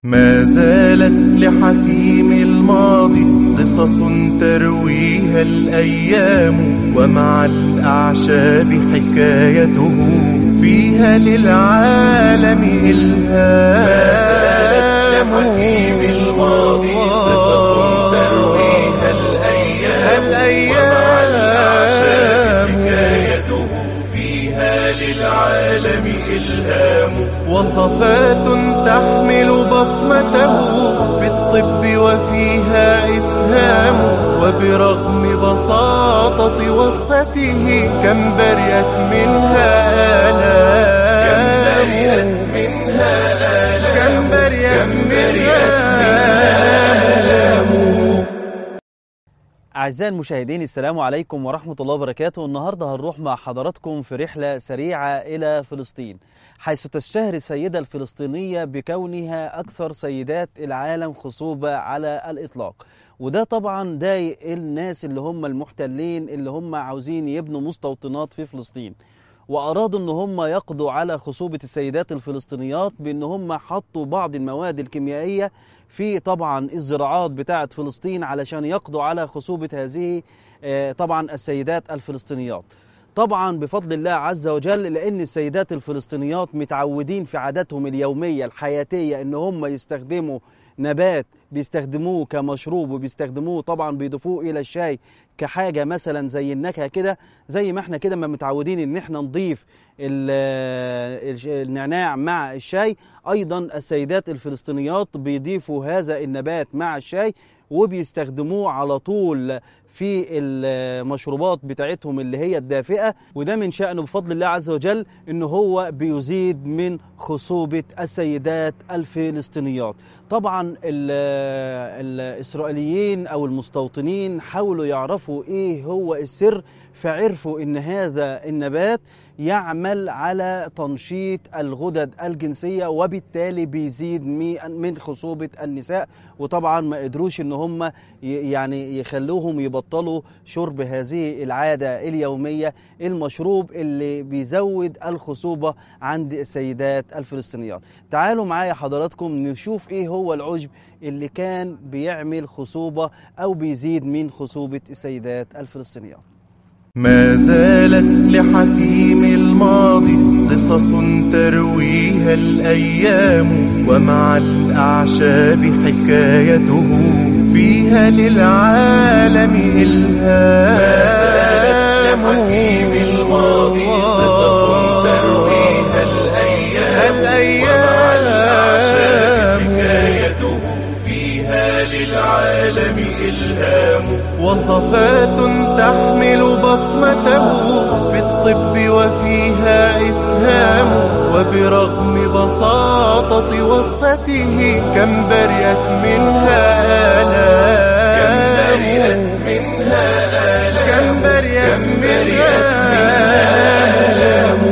ما زالت لحكيم الماضي قصص ترويها الأيام ومع الأعشاب حكايته فيها للعالم إلهام ما زالت لحكيم الماضي قصص ترويها الأيام, ومع الأعشاب حكايته فيها للعالم إلهام وصفات تحمل بصمته في الطب وفيها إسهام وبرغم بساطة وصفته كم برئت منها آلام كم برئت منها آلام كم برئت منها آلام أعزائي المشاهدين السلام عليكم ورحمة الله وبركاته النهاردة هنروح مع حضراتكم في رحلة سريعة إلى فلسطين حيث تشتهر السيدة الفلسطينية بكونها أكثر سيدات العالم خصوبة على الإطلاق وده طبعا ضايق الناس اللي هم المحتلين اللي هم عاوزين يبنوا مستوطنات في فلسطين وأرادوا أن هم يقضوا على خصوبة السيدات الفلسطينيات بأن هم حطوا بعض المواد الكيميائية في طبعا الزراعات بتاعة فلسطين علشان يقضوا على خصوبة هذه آه، طبعا السيدات الفلسطينيات طبعا بفضل الله عز وجل لأن السيدات الفلسطينيات متعودين في عاداتهم اليومية الحياتية أن هم يستخدموا نبات بيستخدموه كمشروب وبيستخدموه طبعا بيضيفوه الى الشاي كحاجه مثلا زي النكهه كده زي ما احنا كده ما متعودين ان احنا نضيف ال- الش- النعناع مع الشاي ايضا السيدات الفلسطينيات بيضيفوا هذا النبات مع الشاي وبيستخدموه على طول في المشروبات بتاعتهم اللي هي الدافئة وده من شأنه بفضل الله عز وجل ان هو بيزيد من خصوبة السيدات الفلسطينيات طبعا ال- الإسرائيليين أو المستوطنين حاولوا يعرفوا إيه هو السر فعرفوا ان هذا النبات يعمل على تنشيط الغدد الجنسية وبالتالي بيزيد مي- من خصوبة النساء وطبعا ما قدروش ان هم ي- يعني يخلوهم يبطلوا شرب هذه العادة اليومية المشروب اللي بيزود الخصوبة عند السيدات الفلسطينيات تعالوا معايا حضراتكم نشوف ايه هو العشب اللي كان بيعمل خصوبة او بيزيد من خصوبة السيدات الفلسطينيات ما زالت لحكيم الماضي قصص ترويها الأيام ومع الأعشاب حكايته فيها للعالم إلهام ما زالت لحكيم الماضي قصص ترويها الأيام, ومع الأعشاب حكايته فيها للعالم إلهام وصفات تحمل بصمته في الطب وفيها إسهام وبرغم بساطة وصفته كم برئت منها آلام كم برئت منها آلام كم برئت منها آلام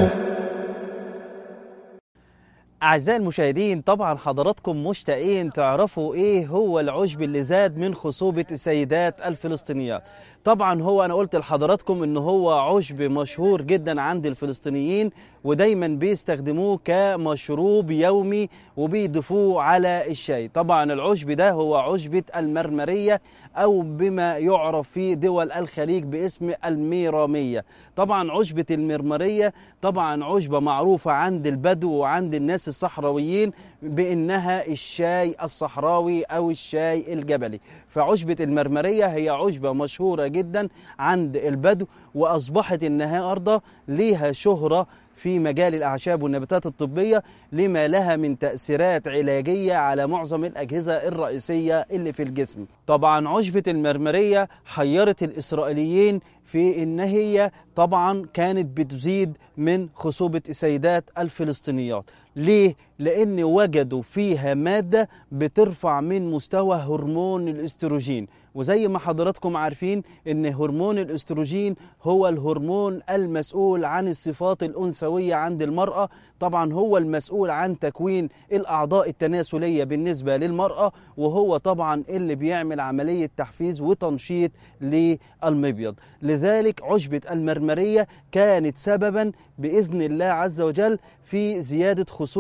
أعزائي المشاهدين طبعا حضراتكم مشتاقين تعرفوا إيه هو العشب اللي زاد من خصوبة السيدات الفلسطينيات طبعا هو أنا قلت لحضراتكم إن هو عشب مشهور جدا عند الفلسطينيين ودايما بيستخدموه كمشروب يومي وبيضيفوه على الشاي طبعا العشب ده هو عشبة المرمرية أو بما يعرف في دول الخليج باسم الميرامية طبعا عشبة المرمرية طبعا عشبة معروفة عند البدو وعند الناس الصحراويين بأنها الشاي الصحراوي أو الشاي الجبلي فعشبة المرمرية هي عشبة مشهورة جدا عند البدو وأصبحت النهاردة ليها شهرة في مجال الأعشاب والنباتات الطبية لما لها من تأثيرات علاجية على معظم الأجهزة الرئيسية اللي في الجسم طبعا عشبة المرمرية حيرت الإسرائيليين في إن هي طبعا كانت بتزيد من خصوبة السيدات الفلسطينيات ليه؟ لأن وجدوا فيها مادة بترفع من مستوى هرمون الاستروجين وزي ما حضراتكم عارفين ان هرمون الاستروجين هو الهرمون المسؤول عن الصفات الانثويه عند المراه طبعا هو المسؤول عن تكوين الاعضاء التناسليه بالنسبه للمراه وهو طبعا اللي بيعمل عمليه تحفيز وتنشيط للمبيض لذلك عشبه المرمريه كانت سببا باذن الله عز وجل في زياده خصوبه السيدات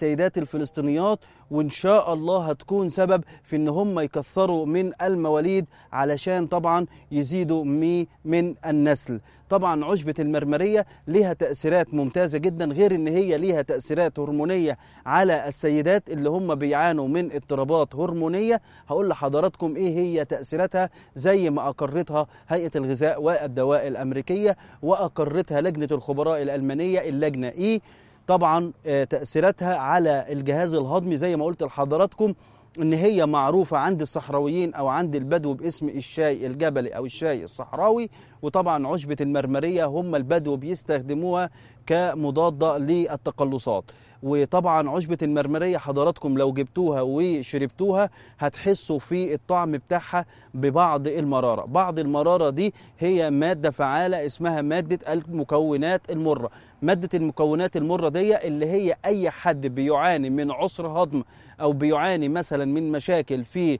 السيدات الفلسطينيات وإن شاء الله هتكون سبب في إن هم يكثروا من المواليد علشان طبعا يزيدوا مي من النسل طبعا عشبة المرمرية ليها تأثيرات ممتازة جدا غير ان هي ليها تأثيرات هرمونية على السيدات اللي هم بيعانوا من اضطرابات هرمونية هقول لحضراتكم ايه هي تأثيراتها زي ما أقرتها هيئة الغذاء والدواء الأمريكية وأقرتها لجنة الخبراء الألمانية اللجنة ايه طبعا آه، تأثيراتها على الجهاز الهضمي زي ما قلت لحضراتكم ان هي معروفه عند الصحراويين او عند البدو باسم الشاي الجبلي او الشاي الصحراوي وطبعا عشبه المرمريه هم البدو بيستخدموها كمضاده للتقلصات وطبعا عشبة المرمرية حضراتكم لو جبتوها وشربتوها هتحسوا في الطعم بتاعها ببعض المرارة بعض المرارة دي هي مادة فعالة اسمها مادة المكونات المرة مادة المكونات المرة دي اللي هي أي حد بيعاني من عسر هضم أو بيعاني مثلا من مشاكل في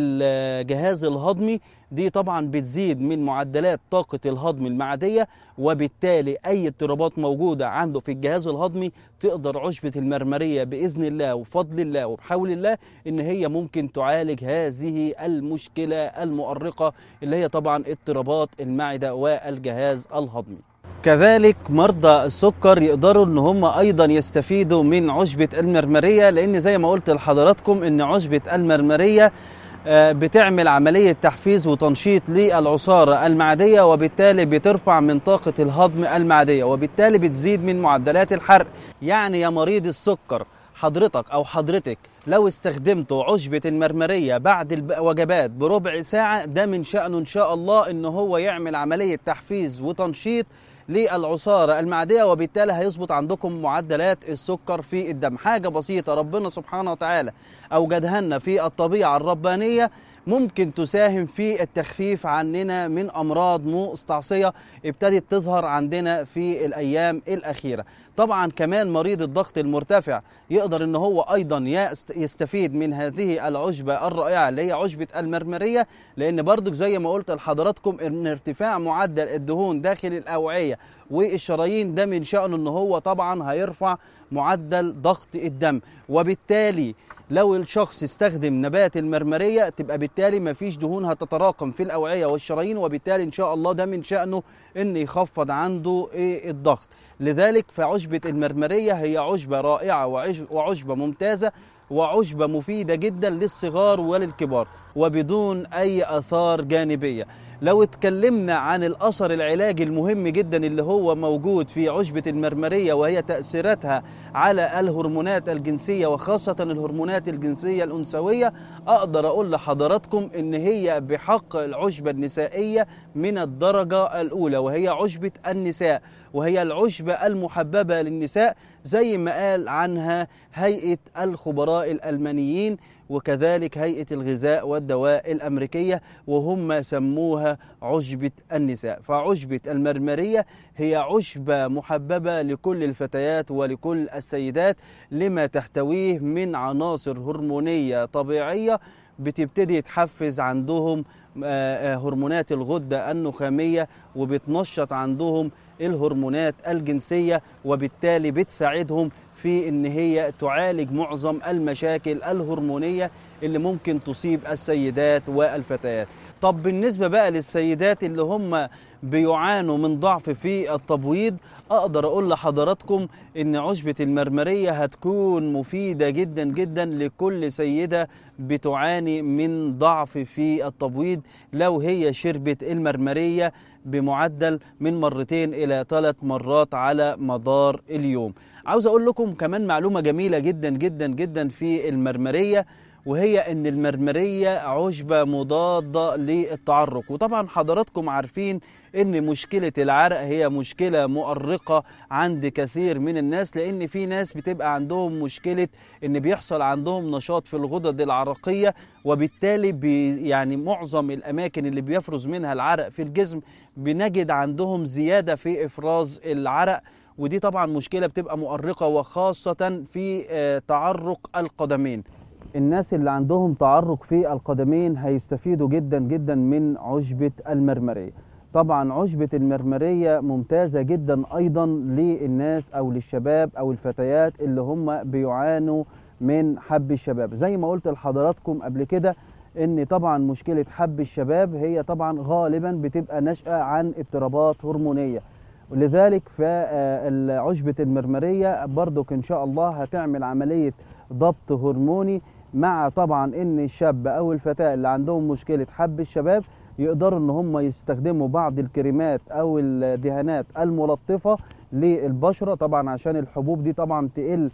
الجهاز الهضمي دي طبعا بتزيد من معدلات طاقة الهضم المعدية وبالتالي أي اضطرابات موجودة عنده في الجهاز الهضمي تقدر عشبة المرمرية بإذن الله وبفضل الله وبحول الله إن هي ممكن تعالج هذه المشكلة المؤرقة اللي هي طبعا اضطرابات المعدة والجهاز الهضمي كذلك مرضى السكر يقدروا ان هم ايضا يستفيدوا من عشبة المرمرية لان زي ما قلت لحضراتكم ان عشبة المرمرية آه، بتعمل عملية تحفيز وتنشيط للعصارة المعدية وبالتالي بترفع من طاقة الهضم المعدية وبالتالي بتزيد من معدلات الحرق يعني يا مريض السكر حضرتك أو حضرتك لو استخدمتوا عشبة المرمرية بعد الوجبات بربع ساعة ده من شأنه إن شاء الله إن هو يعمل عملية تحفيز وتنشيط للعصارة المعدية وبالتالي هيظبط عندكم معدلات السكر في الدم حاجة بسيطة ربنا سبحانه وتعالى أوجدها لنا في الطبيعة الربانية ممكن تساهم في التخفيف عننا من امراض مستعصيه ابتدت تظهر عندنا في الايام الاخيره طبعا كمان مريض الضغط المرتفع يقدر ان هو ايضا يست- يستفيد من هذه العشبه الرائعه اللي هي عشبه المرمريه لان برضك زي ما قلت لحضراتكم ان ارتفاع معدل الدهون داخل الاوعيه والشرايين ده من شانه ان هو طبعا هيرفع معدل ضغط الدم وبالتالي لو الشخص استخدم نبات المرمرية تبقى بالتالي ما فيش دهون هتتراكم في الأوعية والشرايين وبالتالي إن شاء الله ده من شأنه إن يخفض عنده إيه الضغط لذلك فعشبة المرمرية هي عشبة رائعة وعش- وعشبة ممتازة وعشبة مفيدة جدا للصغار وللكبار وبدون أي آثار جانبية لو اتكلمنا عن الأثر العلاجي المهم جدا اللي هو موجود في عشبة المرمرية وهي تأثيراتها على الهرمونات الجنسية وخاصة الهرمونات الجنسية الأنثوية أقدر أقول لحضراتكم إن هي بحق العشبة النسائية من الدرجة الأولى وهي عشبة النساء وهي العشبة المحببة للنساء زي ما قال عنها هيئة الخبراء الألمانيين وكذلك هيئة الغذاء والدواء الأمريكية وهم سموها عشبة النساء فعشبة المرمرية هي عشبة محببة لكل الفتيات ولكل السيدات لما تحتويه من عناصر هرمونية طبيعية بتبتدي تحفز عندهم آه، آه، هرمونات الغدة النخامية وبتنشط عندهم الهرمونات الجنسية وبالتالي بتساعدهم في ان هي تعالج معظم المشاكل الهرمونيه اللي ممكن تصيب السيدات والفتيات. طب بالنسبه بقى للسيدات اللي هم بيعانوا من ضعف في التبويض اقدر اقول لحضراتكم ان عشبه المرمريه هتكون مفيده جدا جدا لكل سيده بتعاني من ضعف في التبويض لو هي شربت المرمريه بمعدل من مرتين الى ثلاث مرات على مدار اليوم. عاوز اقول لكم كمان معلومه جميله جدا جدا جدا في المرمريه وهي ان المرمريه عشبه مضاده للتعرق وطبعا حضراتكم عارفين ان مشكله العرق هي مشكله مؤرقه عند كثير من الناس لان في ناس بتبقى عندهم مشكله ان بيحصل عندهم نشاط في الغدد العرقيه وبالتالي بي يعني معظم الاماكن اللي بيفرز منها العرق في الجسم بنجد عندهم زياده في افراز العرق ودي طبعا مشكله بتبقى مؤرقه وخاصه في آه، تعرق القدمين الناس اللي عندهم تعرق في القدمين هيستفيدوا جدا جدا من عشبة المرمرية طبعا عشبة المرمرية ممتازة جدا أيضا للناس أو للشباب أو الفتيات اللي هم بيعانوا من حب الشباب زي ما قلت لحضراتكم قبل كده ان طبعا مشكلة حب الشباب هي طبعا غالبا بتبقى ناشئة عن اضطرابات هرمونية ولذلك فعشبة المرمرية برضك ان شاء الله هتعمل عملية ضبط هرموني مع طبعا ان الشاب او الفتاة اللي عندهم مشكلة حب الشباب يقدروا ان هم يستخدموا بعض الكريمات او الدهانات الملطفة للبشرة طبعا عشان الحبوب دي طبعا تقل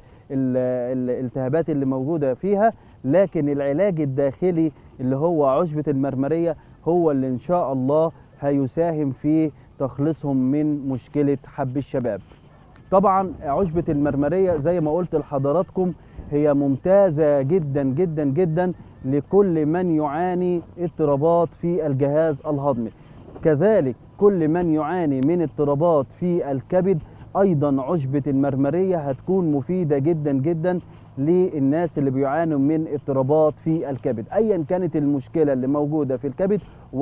الالتهابات اللي موجودة فيها لكن العلاج الداخلي اللي هو عشبة المرمرية هو اللي ان شاء الله هيساهم في تخليصهم من مشكلة حب الشباب طبعا عشبة المرمرية زي ما قلت لحضراتكم هي ممتازة جدا جدا جدا لكل من يعاني اضطرابات في الجهاز الهضمي كذلك كل من يعاني من اضطرابات في الكبد ايضا عشبة المرمرية هتكون مفيدة جدا جدا للناس اللي بيعانوا من اضطرابات في الكبد ايا كانت المشكلة اللي موجودة في الكبد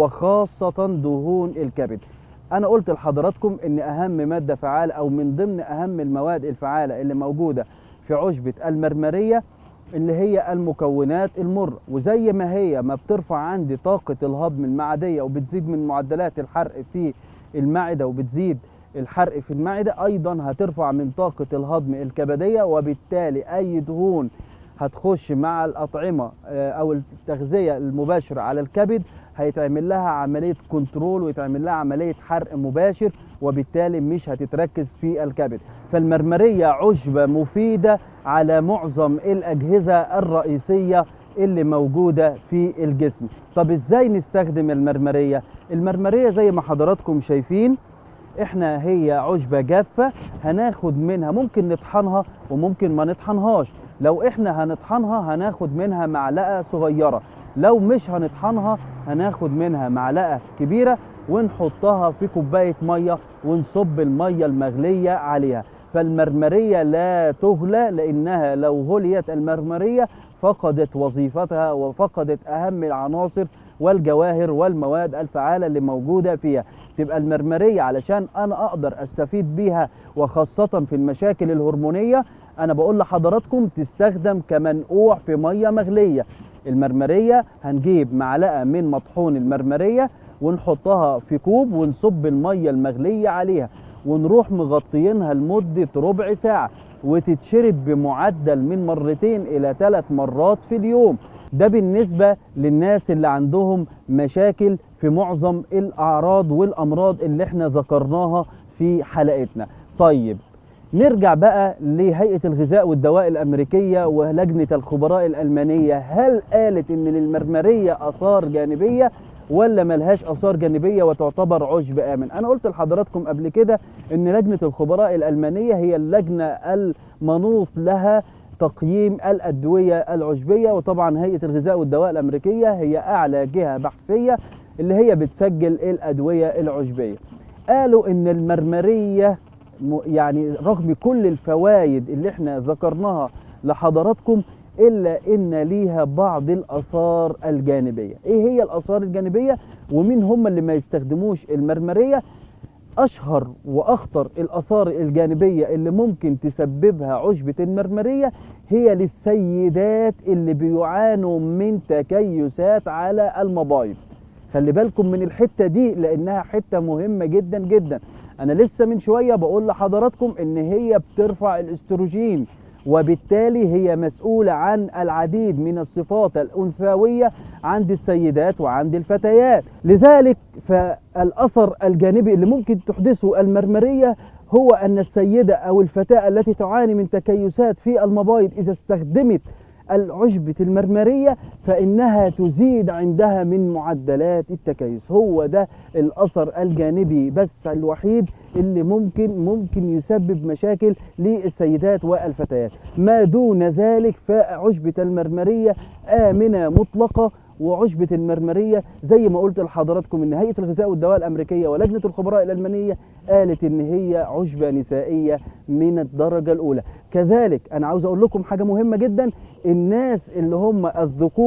وخاصة دهون الكبد انا قلت لحضراتكم ان اهم مادة فعالة او من ضمن اهم المواد الفعالة اللي موجودة في عشبة المرمرية اللي هي المكونات المر وزي ما هي ما بترفع عندي طاقة الهضم المعدية وبتزيد من معدلات الحرق في المعدة وبتزيد الحرق في المعدة أيضا هترفع من طاقة الهضم الكبدية وبالتالي أي دهون هتخش مع الأطعمة أو التغذية المباشرة على الكبد هيتعمل لها عملية كنترول ويتعمل لها عملية حرق مباشر وبالتالي مش هتتركز في الكبد فالمرمرية عشبة مفيدة على معظم الأجهزة الرئيسية اللي موجودة في الجسم طب ازاي نستخدم المرمرية المرمرية زي ما حضراتكم شايفين احنا هي عشبة جافة هناخد منها ممكن نطحنها وممكن ما نطحنهاش لو احنا هنطحنها هناخد منها معلقة صغيرة لو مش هنطحنها هناخد منها معلقة كبيرة ونحطها في كوباية مية ونصب المية المغلية عليها فالمرمرية لا تغلى لأنها لو غليت المرمرية فقدت وظيفتها وفقدت أهم العناصر والجواهر والمواد الفعالة اللي موجودة فيها تبقى المرمرية علشان أنا أقدر أستفيد بيها وخاصة في المشاكل الهرمونية أنا بقول لحضراتكم تستخدم كمنقوع في مية مغلية المرمرية هنجيب معلقة من مطحون المرمرية ونحطها في كوب ونصب المية المغلية عليها ونروح مغطيينها لمدة ربع ساعة وتتشرب بمعدل من مرتين إلى ثلاث مرات في اليوم ده بالنسبة للناس اللي عندهم مشاكل في معظم الأعراض والأمراض اللي احنا ذكرناها في حلقتنا طيب نرجع بقى لهيئة الغذاء والدواء الأمريكية ولجنة الخبراء الألمانية هل قالت إن للمرمرية آثار جانبية ولا ملهاش آثار جانبية وتعتبر عشب آمن أنا قلت لحضراتكم قبل كده إن لجنة الخبراء الألمانية هي اللجنة المنوط لها تقييم الأدوية العشبية وطبعا هيئة الغذاء والدواء الأمريكية هي أعلى جهة بحثية اللي هي بتسجل الأدوية العشبية قالوا إن المرمرية يعني رغم كل الفوائد اللي احنا ذكرناها لحضراتكم الا ان ليها بعض الاثار الجانبيه ايه هي الاثار الجانبيه ومين هم اللي ما يستخدموش المرمريه اشهر واخطر الاثار الجانبيه اللي ممكن تسببها عشبه المرمريه هي للسيدات اللي بيعانوا من تكيسات على المبايض خلي بالكم من الحته دي لانها حته مهمه جدا جدا انا لسه من شويه بقول لحضراتكم ان هي بترفع الاستروجين وبالتالي هي مسؤولة عن العديد من الصفات الأنثوية عند السيدات وعند الفتيات لذلك فالأثر الجانبي اللي ممكن تحدثه المرمرية هو أن السيدة أو الفتاة التي تعاني من تكيسات في المبايض إذا استخدمت العشبة المرمرية فإنها تزيد عندها من معدلات التكيس هو ده الأثر الجانبي بس الوحيد اللي ممكن ممكن يسبب مشاكل للسيدات والفتيات ما دون ذلك فعشبة المرمرية آمنة مطلقة وعشبة المرمرية زي ما قلت لحضراتكم ان هيئة الغذاء والدواء الامريكية ولجنة الخبراء الالمانية قالت ان هي عشبة نسائية من الدرجة الاولى كذلك انا عاوز اقول لكم حاجة مهمة جدا الناس اللي هم الذكور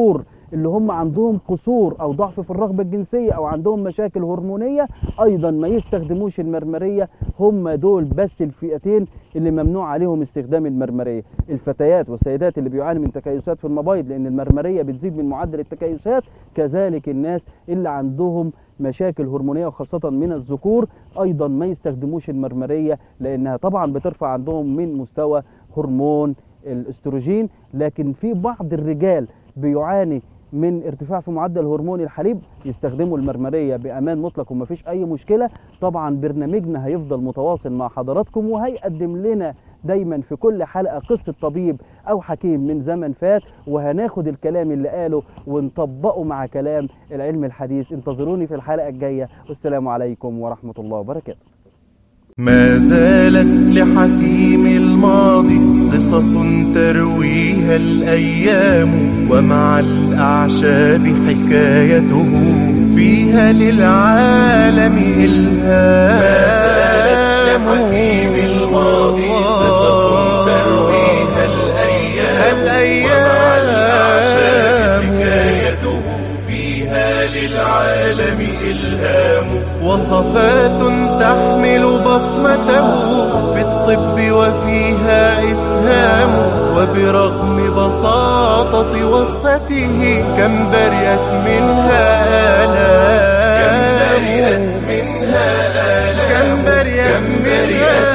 اللي هم عندهم قصور او ضعف في الرغبه الجنسيه او عندهم مشاكل هرمونيه ايضا ما يستخدموش المرمريه هم دول بس الفئتين اللي ممنوع عليهم استخدام المرمريه الفتيات والسيدات اللي بيعانوا من تكيسات في المبايض لان المرمريه بتزيد من معدل التكيسات كذلك الناس اللي عندهم مشاكل هرمونيه وخاصه من الذكور ايضا ما يستخدموش المرمريه لانها طبعا بترفع عندهم من مستوى هرمون الاستروجين لكن في بعض الرجال بيعاني من ارتفاع في معدل هرمون الحليب يستخدموا المرمريه بامان مطلق ومفيش اي مشكله طبعا برنامجنا هيفضل متواصل مع حضراتكم وهيقدم لنا دايما في كل حلقه قصه طبيب او حكيم من زمن فات وهناخد الكلام اللي قاله ونطبقه مع كلام العلم الحديث انتظروني في الحلقه الجايه والسلام عليكم ورحمه الله وبركاته ما زالت لحكيم الماضي قصص ترويها الأيام ومع الأعشاب حكايته فيها للعالم إلهام ما زالت لحكيم الماضي قصص ترويها الأيام, ومع الأعشاب حكايته فيها للعالم إلهام وصفات تحمل بصمته في الطب وفيها إسهام وبرغم بساطة وصفته كم بريت منها آلام كم بريت منها آلام كم بريت منها